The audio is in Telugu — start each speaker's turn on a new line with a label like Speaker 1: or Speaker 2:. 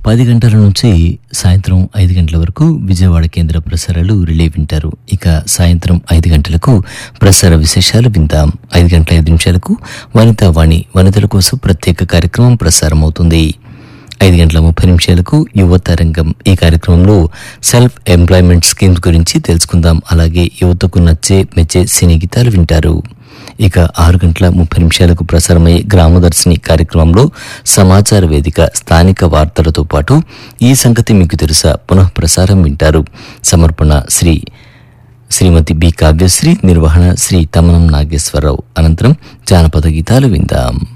Speaker 1: పది గంటల నుంచి సాయంత్రం ఐదు గంటల వరకు విజయవాడ కేంద్ర ప్రసారాలు రిలే వింటారు ఇక సాయంత్రం ఐదు గంటలకు ప్రసార విశేషాలు విందాం ఐదు గంటల ఐదు నిమిషాలకు వనితా వాణి వనితల కోసం ప్రత్యేక కార్యక్రమం ప్రసారం అవుతుంది ఐదు గంటల ముప్పై నిమిషాలకు యువత రంగం ఈ కార్యక్రమంలో సెల్ఫ్ ఎంప్లాయ్మెంట్ స్కీమ్స్ గురించి తెలుసుకుందాం అలాగే యువతకు నచ్చే మెచ్చే సినీ గీతాలు వింటారు ఇక ఆరు గంటల ముప్పై నిమిషాలకు ప్రసారమయ్యే గ్రామదర్శిని కార్యక్రమంలో సమాచార వేదిక స్థానిక వార్తలతో పాటు ఈ సంగతి మీకు తెలుసా పునః ప్రసారం వింటారు సమర్పణ శ్రీ శ్రీమతి బి కావ్యశ్రీ నిర్వహణ శ్రీ తమనం నాగేశ్వరరావు అనంతరం జానపద గీతాలు విందాం